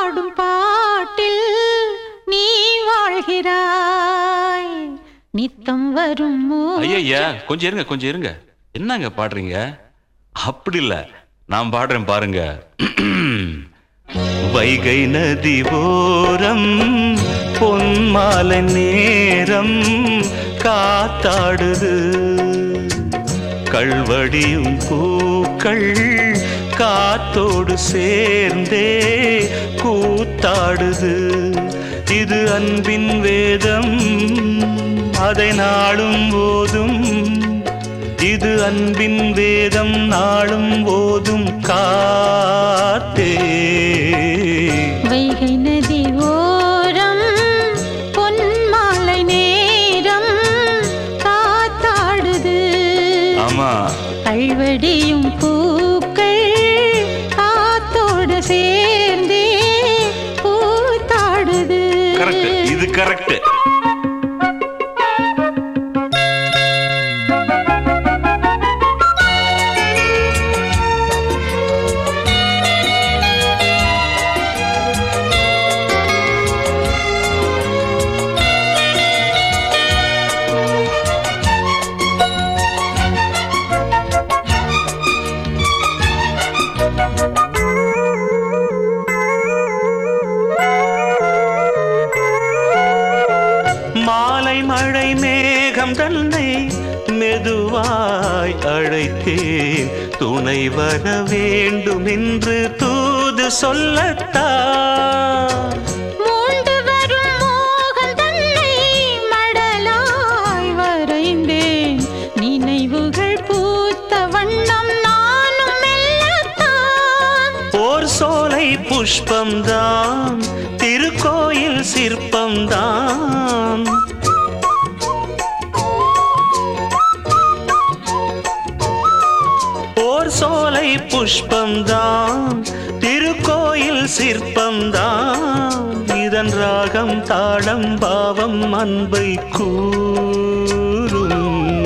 பாடும் பாட்டில் நீ வாழ்கிறாய் நித்தம் வரும் மூ- ஐயா கொஞ்சம் இருங்க கொஞ்சம் இருங்க என்னங்க பாடுறீங்க அப்படி இல்ல நான் பாடுறேன் பாருங்க வைகை நதி ஓரம் பொன்மாலை நேரம் காத்தாடுது கள்வடியும் பூக்கள் காத்தோடு சேர்ந்தே கூத்தாடுது இது அன்பின் வேதம் அதை நாளும் போதும் இது அன்பின் வேதம் நாளும் போதும் காத்தே வைகை நதி ஓரம் பொன்மாலை நேரம் காத்தாடுது ஆமா கல்வடியும் பூக்கள் காத்தோடு சேர்ந்தே பூத்தாடுது கரெக்ட் இது கரெக்ட் மாலை மழை மேகம் தன்னை மெதுவாய் அழைத்தேன் துணை வர வேண்டும் என்று தூது சொல்லத்தான் மூண்டு வரும் மோகம் தன்னை மடலாய் வரைந்தேன் நினைவுகள் பூத்த வண்ணம் நானும் மெல்லத்தான் ஓர் சோலை புஷ்பம்தான் திருக்கோயில் சிற்பம்தான் ஓர் சோலை புஷ்பம்தான் திருக்கோயில் சிற்பம்தான் இதன் ராகம் தாளம் பாவம் அன்பை கூறும்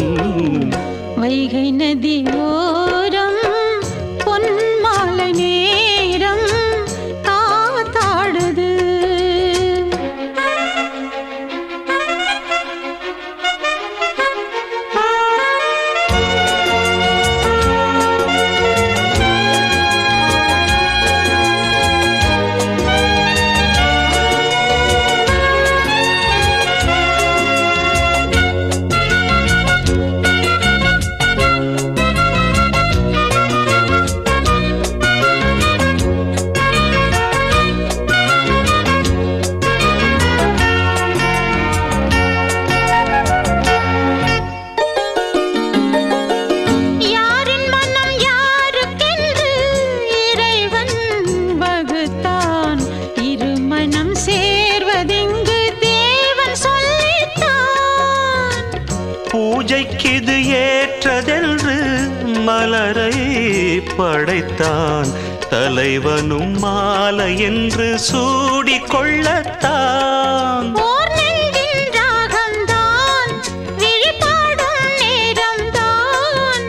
வைகை நதி ஓரம் பொன்மாலை நேரம் காத்தாடுது யாரின் மனம் யாருக்கென்று இறைவன் வகுத்தான் இரு மனம் சேர்வதெங்கு தேவன் சொல்லித்தான் பூஜைக்கிது ஏற்றதென்று மலரை படைத்தான் தலைவனும் மாலை என்று சூடிக் கொள்ளத்தான் ஓர் நெஞ்சின் ராகம்தான் விழிபாடும் நேரம்தான்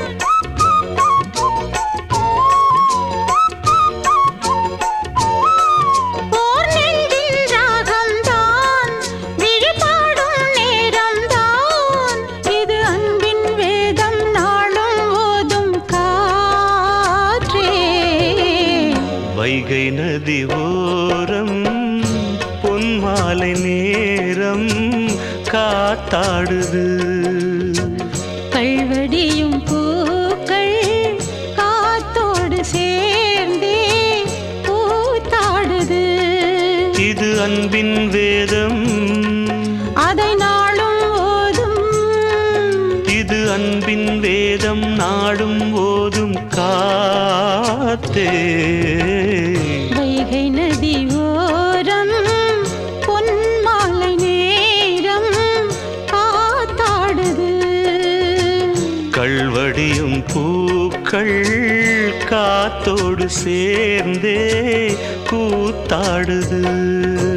ஓர் நெஞ்சின் ராகம்தான் விழிபாடும் நேரம்தான் இது அன்பின் வேதம் நாளும் ஓதும் காற்றே வைகை நதி ஓரம் பொன்மாலை நேரம் காத்தாடுது கல்வடியும் பூக்கள் காத்தோடு சேர்ந்தே பூத்தாடுது இது அன்பின் வேதம் அதை நாளும் ஓதும் இது அன்பின் வேதம் நாடும் ஓதும் காத்தே வைகை நதி ஓரம் பொன்மாலை நேரம் காத்தாடுது கள்வடியும் பூக்கள் காத்தோடு சேர்ந்தே கூத்தாடுது